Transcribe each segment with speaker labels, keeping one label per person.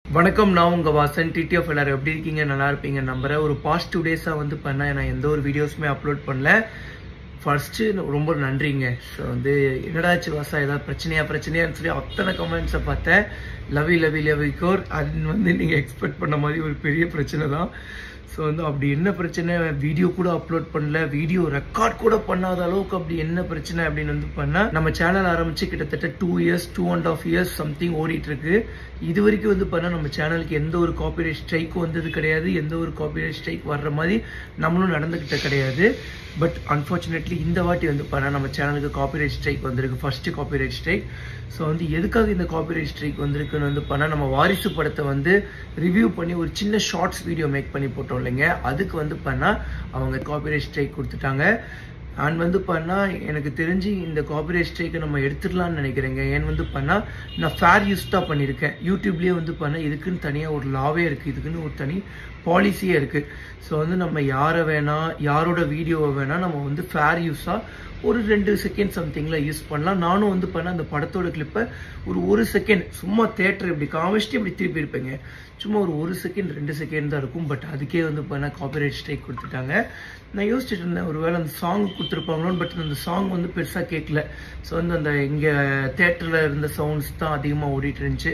Speaker 1: வணக்கம் நான் உங்க வாசன் டிடிஎஃப் எல்லாரும் எப்படி இருக்கீங்க நல்லா இருப்பீங்க நம்புறேன் ஒரு பாஸ்ட் டூ டேஸா வந்து பண்ண நான் எந்த ஒரு வீடியோஸுமே அப்லோட் பண்ணல ஃபர்ஸ்ட் ரொம்ப நன்றிங்க ஸோ வந்து என்னடாச்சு வாசா ஏதாவது பிரச்சனையா பிரச்சனையான்னு சொல்லி அத்தனை கமெண்ட்ஸை பார்த்தேன் லவி லவி லவி கோர் அது வந்து நீங்க எக்ஸ்பெக்ட் பண்ண மாதிரி ஒரு பெரிய பிரச்சனை தான் ஸோ வந்து அப்படி என்ன பிரச்சனை வீடியோ கூட அப்லோட் பண்ணல வீடியோ ரெக்கார்ட் கூட பண்ணாத அளவுக்கு அப்படி என்ன பிரச்சனை அப்படின்னு வந்து பண்ணா நம்ம சேனல் ஆரம்பிச்சு கிட்டத்தட்ட two years two and half years something ஓடிட்டு இருக்கு இது வரைக்கும் வந்து பண்ணா நம்ம சேனலுக்கு எந்த ஒரு காப்பிரைட் ஸ்ட்ரைக்கும் வந்தது கிடையாது எந்த ஒரு காப்பிரைட் ஸ்ட்ரைக் வர்ற மாதிரி நம்மளும் நடந்துக்கிட்ட கிடையாது பட் அன்ஃபார்ச்சுனேட்லி இந்த வாட்டி வந்து பண்ணா நம்ம சேனலுக்கு காப்பிரைட் ஸ்ட்ரைக் வந்திருக்கு ஃபர்ஸ்ட் காப்பிரைட் ஸ்ட்ரைக் ஸோ வந்து எதுக்காக இந்த காப்பிரைட் ஸ்ட்ரைக் வந்திருக்குன்னு வந்து பண்ணா நம்ம வாரிசு படத்தை வந்து ரிவ்யூ பண்ணி ஒரு சின்ன ஷார்ட்ஸ் வீடியோ மேக் பண்ணி போட்டோம் இல்லைங்க அதுக்கு வந்து பண்ணா அவங்க காப்பிரைட் ஸ்ட்ரைக் கொடுத்துட்டாங்க அண்ட் வந்து பண்ணா எனக்கு தெரிஞ்சு இந்த காப்பிரைட் ஸ்ட்ரைக்கை நம்ம எடுத்துடலாம்னு நினைக்கிறேங்க ஏன் வந்து பண்ணா நான் ஃபேர் யூஸ் தான் பண்ணியிருக்கேன் யூடியூப்லேயே வந்து பண்ணா இதுக்குன்னு தனியாக ஒரு லாவே இருக்குது இதுக்குன்னு ஒரு தனி பாலிசியே இருக்குது ஸோ வந்து நம்ம யாரை வேணால் யாரோட வீடியோவை வேணால் நம்ம வந்து ஃபேர் யூஸாக ஒரு ரெண்டு செகண்ட் சம்திங்கில் யூஸ் பண்ணலாம் நானும் வந்து பண்ண அந்த படத்தோட கிளிப்பை ஒரு ஒரு செகண்ட் சும்மா தேட்டர் இப்படி காமிச்சிட்டு இப்படி திருப்பி இருப்பேங்க சும்மா ஒரு ஒரு செகண்ட் ரெண்டு செகண்ட் தான் இருக்கும் பட் அதுக்கே வந்து பண்ண காப்பிரைட் ஸ்ட்ரைக் கொடுத்துட்டாங்க நான் யோசிச்சுட்டு இருந்தேன் ஒருவேளை அந்த சாங் கொடுத்துருப்பாங்களோன்னு பட் அந்த சாங் வந்து பெருசாக கேட்கல ஸோ வந்து அந்த இங்கே தேட்டரில் இருந்த சவுண்ட்ஸ் தான் அதிகமாக ஓடிட்டு இருந்துச்சு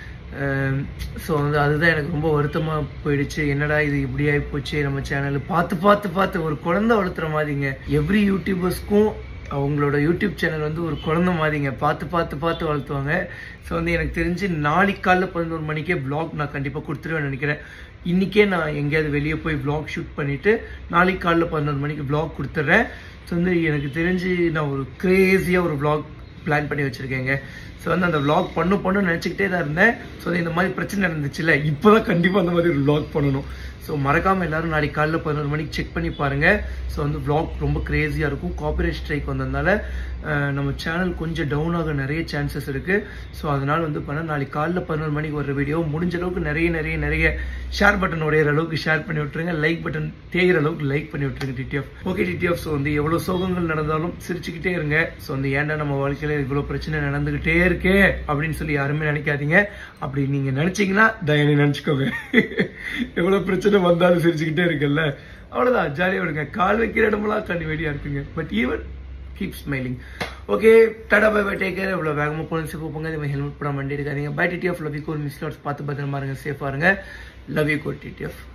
Speaker 1: ஸோ வந்து அதுதான் எனக்கு ரொம்ப வருத்தமாக போயிடுச்சு என்னடா இது இப்படி ஆகி போச்சு நம்ம சேனல் பார்த்து பார்த்து பார்த்து ஒரு குழந்தை வளர்த்துற மாதிரிங்க எவ்ரி யூடியூபர்ஸ்க்கும் அவங்களோட யூடியூப் சேனல் வந்து ஒரு குழந்தை மாதிரிங்க பார்த்து பார்த்து பார்த்து வளர்த்துவாங்க ஸோ வந்து எனக்கு தெரிஞ்சு நாளைக்கு காலைல பதினோரு மணிக்கே வ்ளாக் நான் கண்டிப்பாக கொடுத்துருவேன் நினைக்கிறேன் இன்றைக்கே நான் எங்கேயாவது வெளியே போய் வ்ளாக் ஷூட் பண்ணிவிட்டு நாளைக்கு காலைல பதினோரு மணிக்கு வ்ளாக் கொடுத்துட்றேன் ஸோ வந்து எனக்கு தெரிஞ்சு நான் ஒரு க்ரேஸியாக ஒரு வ்ளாக் பிளான் பண்ணி வச்சுருக்கேங்க ஸோ வந்து அந்த vlog பண்ணும் பண்ணும் நினச்சிக்கிட்டே தான் இருந்தேன் ஸோ இந்த மாதிரி பிரச்சனை இருந்துச்சுல்ல இப்போ தான் கண்டிப்பாக அந்த மாதிரி ஒரு vlog பண்ணணும் ஸோ மறக்காமல் எல்லாரும் நாளைக்கு காலைல பதினோரு மணிக்கு செக் பண்ணி பாருங்கள் ஸோ வந்து vlog ரொம்ப க்ரேஸியாக இருக்கும் காப்பிரைட் ஸ்ட்ரைக் வந்ததுனால அஹ், நம்ம சேனல் கொஞ்சம் டவுன் ஆக நிறைய சான்சஸ் இருக்குது ஸோ அதனால் வந்து பண்ண நாளைக்கு காலைல பதினோரு மணிக்கு வர வீடியோ முடிஞ்ச அளவுக்கு நிறைய நிறைய நிறைய ஷேர் பட்டன் உடையிற அளவுக்கு ஷேர் பண்ணி விட்டுருங்க லைக் பட்டன் தேய்கிற அளவுக்கு லைக் பண்ணி விட்டுருங்க டிடிஎஃப் ஓகே டிடிஎஃப் ஸோ வந்து எவ்வளோ சோகங்கள் நடந்தாலும் சிரிச்சுக்கிட்டே இருங்க ஸோ வந்து ஏன்டா நம்ம வாழ்க்கையில் இவ்வளோ பிரச்சனை நடந்துக்கிட்டே இருக்கே அப்படின்னு சொல்லி யாருமே நினைக்காதீங்க அப்படி நீங்கள் நினச்சிங்கன்னா தயனை நினச்சிக்கோங்க எவ்வளோ பிரச்சனை வந்தாலும் சிரிச்சுக்கிட்டே இருக்குல்ல அவ்வளோதான் ஜாலியாக விடுங்க கால் வைக்கிற இடமெல்லாம் கண்ணி வெடியாக இருக்குங்க but even keep smiling okay tata bye bye take care இவ்வளோ வேகமாக போன சேஃபாக போங்க இதே மாதிரி ஹெல்மெட் போடாமல் வண்டி இருக்காதீங்க பை டிடிஎஃப் லவ் யூ கோர் மிஸ் பார்த்து பத்திரமா இருங்க சேஃபாக இருங்க லவ் யூ கோர் டிடிஎஃப்